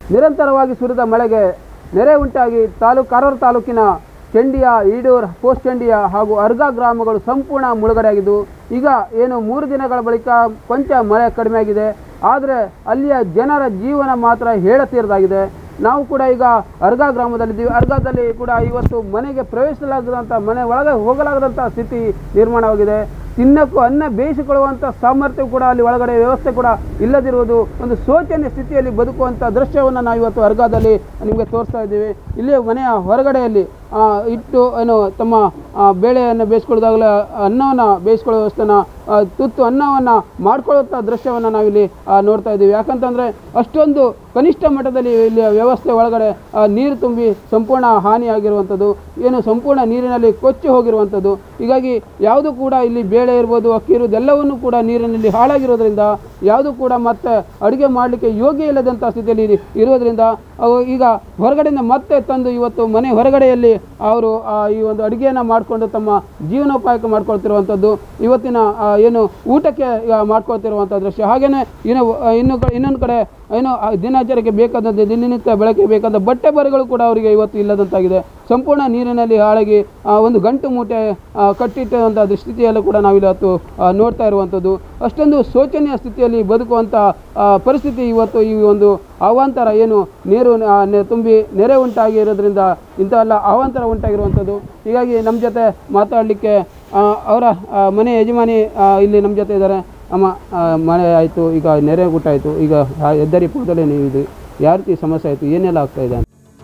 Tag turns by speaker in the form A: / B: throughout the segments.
A: ನಿರಂತರವಾಗಿ ಸುರಿದ ಮಳೆಗೆ ನೆರೆ ಉಂಟಾಗಿ ತಾಲೂಕು ಕಾರವಾರ ತಾಲೂಕಿನ ಚಂಡಿಯ ಈಡೂರ್ ಪೋಸ್ಟ್ ಚಂಡಿಯ ಹಾಗೂ ಅರ್ಗಾ ಗ್ರಾಮಗಳು ಸಂಪೂರ್ಣ ಮುಳುಗಡೆಯಾಗಿದ್ದು ಈಗ ಏನು ಮೂರು ದಿನಗಳ ಬಳಿಕ ಕೊಂಚ ಮಳೆ ಕಡಿಮೆಯಾಗಿದೆ ಆದರೆ ಅಲ್ಲಿಯ ಜನರ ಜೀವನ ಮಾತ್ರ ಹೇಳತೀರದಾಗಿದೆ ನಾವು ಕೂಡ ಈಗ ಅರ್ಗಾ ಗ್ರಾಮದಲ್ಲಿದ್ದೀವಿ ಅರ್ಗಾದಲ್ಲಿ ಕೂಡ ಇವತ್ತು ಮನೆಗೆ ಪ್ರವೇಶಿಸಲಾಗದಂಥ ಮನೆ ಒಳಗೆ ಹೋಗಲಾಗದಂಥ ಸ್ಥಿತಿ ನಿರ್ಮಾಣವಾಗಿದೆ ತಿನ್ನಕ್ಕೂ ಅನ್ನ ಬೇಯಿಸಿಕೊಳ್ಳುವಂಥ ಸಾಮರ್ಥ್ಯ ಕೂಡ ಅಲ್ಲಿ ಒಳಗಡೆ ವ್ಯವಸ್ಥೆ ಕೂಡ ಇಲ್ಲದಿರುವುದು ಒಂದು ಶೋಚನೀಯ ಸ್ಥಿತಿಯಲ್ಲಿ ಬದುಕುವಂಥ ದೃಶ್ಯವನ್ನು ನಾವು ಇವತ್ತು ಅರ್ಗಾದಲ್ಲಿ ನಿಮಗೆ ತೋರಿಸ್ತಾ ಇದ್ದೀವಿ ಇಲ್ಲಿ ಮನೆಯ ಹೊರಗಡೆಯಲ್ಲಿ ಆ, ಇಟ್ಟು ಏನು ತಮ್ಮ ಆ, ಬೇಳೆಯನ್ನು ಬೇಯಿಸ್ಕೊಳ್ಳೋದಾಗಲೇ ಅನ್ನವನ್ನು ಬೇಯಿಸ್ಕೊಳ್ಳೋ ವ್ಯವಸ್ಥೆನ ಆ, ತುತ್ತು ಅನ್ನವನ್ನು ಮಾಡ್ಕೊಳ್ಳುವಂಥ ದೃಶ್ಯವನ್ನು ನಾವಿಲ್ಲಿ ಆ, ನೋಡ್ತಾ ಇದ್ದೀವಿ ಯಾಕಂತಂದರೆ ಅಷ್ಟೊಂದು ಕನಿಷ್ಠ ಮಟ್ಟದಲ್ಲಿ ಇಲ್ಲಿ ವ್ಯವಸ್ಥೆ ಒಳಗಡೆ ಆ, ನೀರು ತುಂಬಿ ಸಂಪೂರ್ಣ ಹಾನಿಯಾಗಿರುವಂಥದ್ದು ಏನು ಸಂಪೂರ್ಣ ನೀರಿನಲ್ಲಿ ಕೊಚ್ಚಿ ಹೋಗಿರುವಂಥದ್ದು ಹೀಗಾಗಿ ಯಾವುದು ಕೂಡ ಇಲ್ಲಿ ಬೇಳೆ ಇರ್ಬೋದು ಅಕ್ಕಿ ಇರ್ಬೋದು ಎಲ್ಲವನ್ನೂ ಕೂಡ ನೀರಿನಲ್ಲಿ ಹಾಳಾಗಿರೋದ್ರಿಂದ ಯಾವುದು ಕೂಡ ಮತ್ತೆ ಅಡುಗೆ ಮಾಡಲಿಕ್ಕೆ ಯೋಗ್ಯ ಇಲ್ಲದಂಥ ಸ್ಥಿತಿಯಲ್ಲಿ ಇರಿ- ಇರೋದ್ರಿಂದ ಅವು ಈಗ ಹೊರಗಡೆಯಿಂದ ಮತ್ತೆ ತಂದು ಇವತ್ತು ಮನೆ ಹೊರಗಡೆಯಲ್ಲಿ ಅವರು ಆ, ಈ ಒಂದು ಅಡುಗೆಯನ್ನು ಮಾಡಿಕೊಂಡು ತಮ್ಮ ಜೀವನೋಪಾಯಕ್ಕೆ ಮಾಡ್ಕೊಳ್ತಿರುವಂಥದ್ದು ಇವತ್ತಿನ ಆ, ಏನು ಊಟಕ್ಕೆ ಆ, ಮಾಡ್ಕೊಳ್ತಿರುವಂಥ ದೃಶ್ಯ ಹಾಗೆಯೇ ಇನ್ನು ಆ, ಇನ್ನು ಕ- ಇನ್ನೊಂದು ಕಡೆ ಏನು ಆ ದಿನಚರಿಗೆ ಬೇಕಾದಂತೆ ದಿನನಿತ್ಯ ಬೆಳಗ್ಗೆ ಬೇಕಾದ ಬಟ್ಟೆ ಬರೆಗಳು ಕೂಡ ಅವರಿಗೆ ಇವತ್ತು ಇಲ್ಲದಂತಾಗಿದೆ ಸಂಪೂರ್ಣ ನೀರಿನಲ್ಲಿ ಹಾಳಾಗಿ ಆ, ಒಂದು ಗಂಟು ಮೂಟೆ ಆ, ಕಟ್ಟಿಟ್ಟಂಥ ಸ್ಥಿತಿಯಲ್ಲೂ ಕೂಡ ನಾವಿವತ್ತು ಆ, ನೋಡ್ತಾ ಇರುವಂಥದ್ದು ಅಷ್ಟೊಂದು ಶೋಚನೀಯ ಸ್ಥಿತಿಯಲ್ಲಿ ಬದುಕುವಂಥ ಆ, ಪರಿಸ್ಥಿತಿ ಇವತ್ತು ಈ ಒಂದು ಅವಾಂತರ ಏನು ನೀರು ಆ, ನೆ- ತುಂಬಿ ನೆರೆ ಉಂಟಾಗಿರೋದ್ರಿಂದ ಇಂಥವೆಲ್ಲ ಅವಾಂತರ ಉಂಟಾಗಿರುವಂಥದ್ದು ಹೀಗಾಗಿ ನಮ್ಮ ಜೊತೆ ಮಾತಾಡಲಿಕ್ಕೆ ಅವರ ಆ, ಮನೆ ಯಜಮಾನಿ ಆ, ಇಲ್ಲಿ ನಮ್ಮ ಜೊತೆ ಇದ್ದಾರೆ ಅಮ್ಮ ಆ, ಮಳೆ ಆಯಿತು ಈಗ ನೆರೆ ಊಟ ಆಯಿತು ಈಗ ಆ ಹೆದ್ದಾರಿ ಪಕ್ಕದಲ್ಲೇ ನೀವು ಇದು ಯಾವ ರೀತಿ ಸಮಸ್ಯೆ ಆಯಿತು ಏನೆಲ್ಲ ಆಗ್ತಾ ಇದೆ ಅಂತ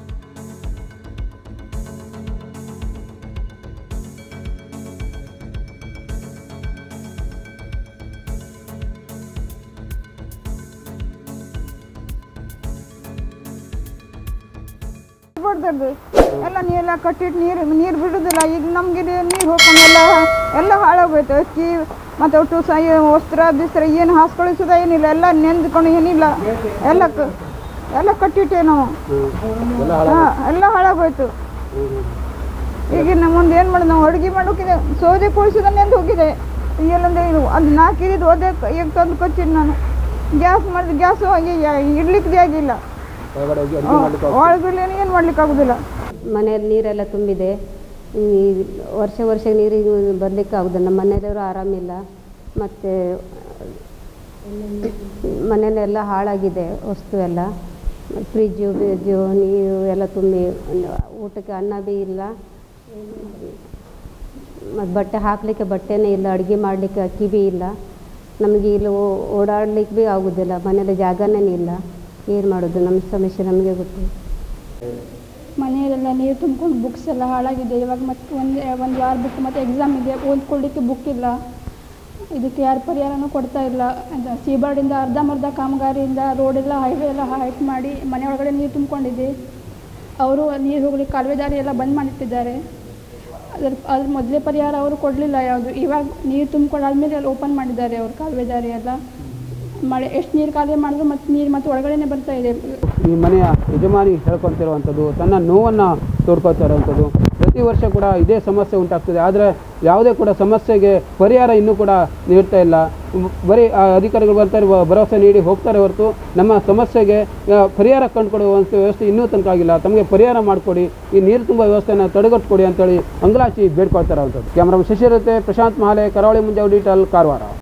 B: ಬಿಡ್ದದ್ದು ಎಲ್ಲ ನೀರೆಲ್ಲ ಕಟ್ಟಿಟ್ಟು ನೀರು ನೀರು ಬಿಡುದಿಲ್ಲ ಈಗ ನಮ್ಗೆ ನೀರು ಹೋಗ್ಕೊಂಡು ಎಲ್ಲ ಎಲ್ಲ ಹಾಳಾಗೋಯ್ತು ಅಕ್ಕಿ ಮತ್ತು ಒಟ್ಟು ಸ ವಸ್ತ್ರ ಬಿಸ್ತ್ರ ಏನು ಹಾಸ್ಕೊಳ್ಳಿ ಸುದ ಏನಿಲ್ಲ ಎಲ್ಲ ನೆಂದ್ಕೊಂಡು ಏನಿಲ್ಲ ಎಲ್ಲ ಕ ಎಲ್ಲ ಕಟ್ಟಿಟ್ಟೆ ನಾವು ಹಾಂ ಎಲ್ಲ ಹಾಳಾಗೋಯ್ತು ಈಗ ನಮ್ಮ ಮುಂದೆ ಏನು ಮಾಡೋದು ನಾವು ಅಡುಗೆ ಮಾಡೋಕಿದೆ ಸೌದೆ ಕೊಳಿಸಿದ ನೆಂದು ಹೋಗಿದೆ ಎಲ್ಲಂದ್ರೆ ಇದು ಅದು ನಾಲ್ಕಿದ್ದು ಒದೆ ಈಗ ತಂದು ಕೊಚ್ಚಿದ್ದು ನಾನು ಗ್ಯಾಸ್ ಮಾಡಿದ ಗ್ಯಾಸು ಹಾಗೆ ಇಡ್ಲಿಕ್ಕೆ ಆಗಿಲ್ಲ
A: ಒಳಗಡೆ ಹೋಗಿ ಅಡುಗೆ ಮಾಡಲಿಕ್ಕೆ
B: ಒಳಗಡೆ ಏನು ಮಾಡ್ಲಿಕ್ಕೆ ಆಗೋದಿಲ್ಲ
C: ಮನೆಯಲ್ಲಿ ನೀರೆಲ್ಲ ತುಂಬಿದೆ ಈ ವರ್ಷ ವರ್ಷ ನೀರಿಗೆ ಬರಲಿಕ್ಕೆ ಆಗೋದಿಲ್ಲ ನಮ್ಮ ಮನೆಯಲ್ಲವರು ಆರಾಮಿಲ್ಲ ಮತ್ತು ಮನೆಯಲ್ಲೆಲ್ಲ ಹಾಳಾಗಿದೆ ವಸ್ತು ಎಲ್ಲ ಫ್ರಿಜ್ಜು ಫ್ರಿಜ್ಜು ನೀರು ಎಲ್ಲ ತುಂಬಿ ಊಟಕ್ಕೆ ಅನ್ನ ಭೀ ಇಲ್ಲ ಮತ್ತು ಬಟ್ಟೆ ಹಾಕಲಿಕ್ಕೆ ಬಟ್ಟೆನೇ ಇಲ್ಲ ಅಡುಗೆ ಮಾಡಲಿಕ್ಕೆ ಅಕ್ಕಿ ಭೀ ಇಲ್ಲ ನಮಗೆ ಇಲ್ಲಿ ಓ- ಓಡಾಡ್ಲಿಕ್ಕೆ ಭೀ ಆಗೋದಿಲ್ಲ ಮನೇಲಿ ಜಾಗನೇ ಇಲ್ಲ ಏನು ಮಾಡೋದು ನಮ್ಮ ಸಮಸ್ಯೆ ನಮಗೆ ಗೊತ್ತು
D: ಮನೆಯಲ್ಲೆಲ್ಲ ನೀರು ತುಂಬ್ಕೊಂಡು ಬುಕ್ಸ್ ಎಲ್ಲ ಹಾಳಾಗಿದೆ ಇವಾಗ ಮತ್ತೆ ಒಂದು ಒಂದು ವಾರ ಬಿಟ್ಟು ಮತ್ತೆ ಎಕ್ಸಾಮ್ ಇದೆ ಓದ್ಕೊಳ್ಳಿಕ್ಕೆ ಬುಕ್ ಇಲ್ಲ ಇದಕ್ಕೆ ಯಾರು ಪರಿಹಾರನೂ ಕೊಡ್ತಾ ಇಲ್ಲ ಅದು ಸೀಬಾರ್ಡಿಂದ ಅರ್ಧಂಬರ್ಧ ಕಾಮಗಾರಿಯಿಂದ ರೋಡೆಲ್ಲ ಹೈವೇ ಎಲ್ಲ ಹೈಟ್ ಮಾಡಿ ಮನೆ ಒಳಗಡೆ ನೀರು ತುಂಬಿಕೊಂಡಿದೆ ಅವರು ನೀರು ಹೋಗ್ಲಿಕ್ಕೆ ಕಾಲುವೆ ದಾರಿ ಎಲ್ಲ ಬಂದ್ ಮಾಡಿಟ್ಟಿದ್ದಾರೆ ಅದ್ರ ಅದ್ರ ಮೊದಲೇ ಪರಿಹಾರ ಅವರು ಕೊಡಲಿಲ್ಲ ಯಾವುದು ಇವಾಗ ನೀರು ತುಂಬಿಕೊಂಡಾದ್ಮೇಲೆ ಅಲ್ಲಿ ಓಪನ್ ಮಾಡಿದ್ದಾರೆ ಅವರು ಕಾಲುವೆ ದಾರಿ ಎಲ್ಲ ಮಳೆ ಎಷ್ಟು ನೀರು ಕಾಲುವೆ ಮಾಡಿದ್ರು ಮತ್ತೆ ನೀರು ಮತ್ತೆ ಒಳಗಡೆನೇ ಬರ್ತಾ ಇದೆ
A: ಈ ಮನೆಯ ಯಜಮಾನಿ ಹೇಳ್ಕೊತಿರುವಂಥದ್ದು ತನ್ನ ನೋವನ್ನು ತೋಡ್ಕೊತಾ ಇರುವಂಥದ್ದು ಪ್ರತಿ ವರ್ಷ ಕೂಡ ಇದೇ ಸಮಸ್ಯೆ ಉಂಟಾಗ್ತದೆ ಆದರೆ ಯಾವುದೇ ಕೂಡ ಸಮಸ್ಯೆಗೆ ಪರಿಹಾರ ಇನ್ನೂ ಕೂಡ ನೀಡ್ತಾ ಇಲ್ಲ ಮ್, ಬರೀ ಆ ಅಧಿಕಾರಿಗಳು ಬರ್ತಾರೆ ಬ- ಭರವಸೆ ನೀಡಿ ಹೋಗ್ತಾರೆ ಹೊರತು ನಮ್ಮ ಸಮಸ್ಯೆಗೆ ಆ, ಪರಿಹಾರ ಕಂಡುಕೊಡುವಂಥ ವ್ಯವಸ್ಥೆ ಇನ್ನೂ ತನಕ ಆಗಿಲ್ಲ ತಮಗೆ ಪರಿಹಾರ ಮಾಡಿಕೊಡಿ ಈ ನೀರು ತುಂಬ ವ್ಯವಸ್ಥೆನ ತಡೆಗಟ್ಟಿಕೊಡಿ ಅಂತೇಳಿ ಅಂಗಲಾಚಿ ಬೇಡ್ಕೊಳ್ತಾ ಇರೋವಂಥದ್ದು ಕ್ಯಾಮ್ರಾ ಶಶಿರತೆ ಪ್ರಶಾಂತ್ ಮಹಾಲೆ ಕರಾವಳಿ ಮುಂಜಾವು ಡಿಟಲ್ ಕಾರವಾರ